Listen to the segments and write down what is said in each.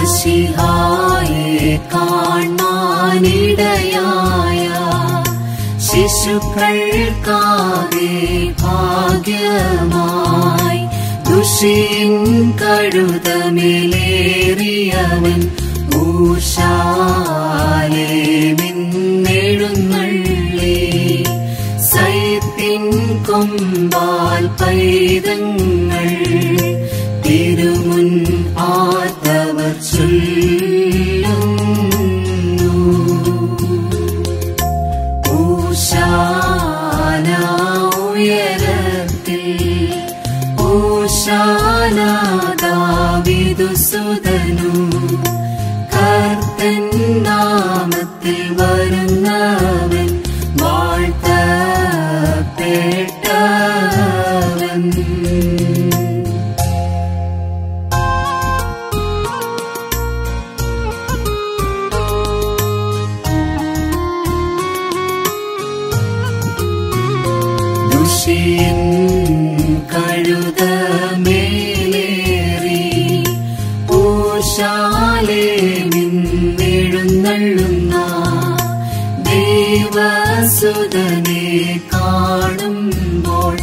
മഷിഹായെ കാണാനിടയായ ശിശുക്കൾക്കാകെ ഭാഗ്യമായി ദുഷിൻ കഴുതമേലേറിയവൻ ഊഷാലേ നിന്നെഴുന്നള്ളി സൈത്തിൻ കൊമ്പാൽ പൈതങ്ങൾ തിരുമുൻ ആർത്തവർ ചൊല്ലുന്നു ഊശാന ഉയരത്തിൽ ഊശാന ദാവിദുസുതനു കർത്തൻ നാമത്തിൽ വരുന്നവൻ വാഴ്ത്തപ്പെട്ടവൻ ദുഷിയൻ കഴുത മേലേറി പൂശാലേ നിന്നെഴുന്നള്ളുന്ന ദേവസുതനെ കാണുമ്പോൾ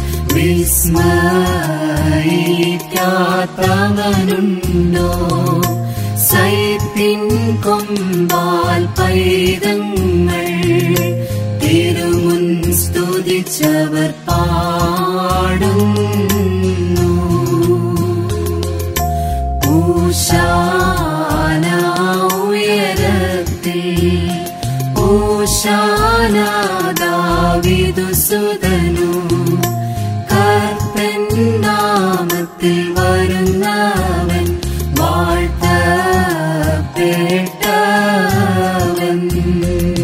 വിസ്മയിക്കാത്തവനുണ്ടോ സൈത്തിൻ കൊമ്പാൽ പൈതങ്ങൾ തിരുമുൻ സ്തുതിച്ചവർ പാടുന്നു ഊശാന ഉയരത്തിൽ ഊശാന ദാവിദുസുതനു കർത്തൻ നാമത്തിൽ വരുന്നവൻ വാഴ്ത്തപ്പെട്ടവൻ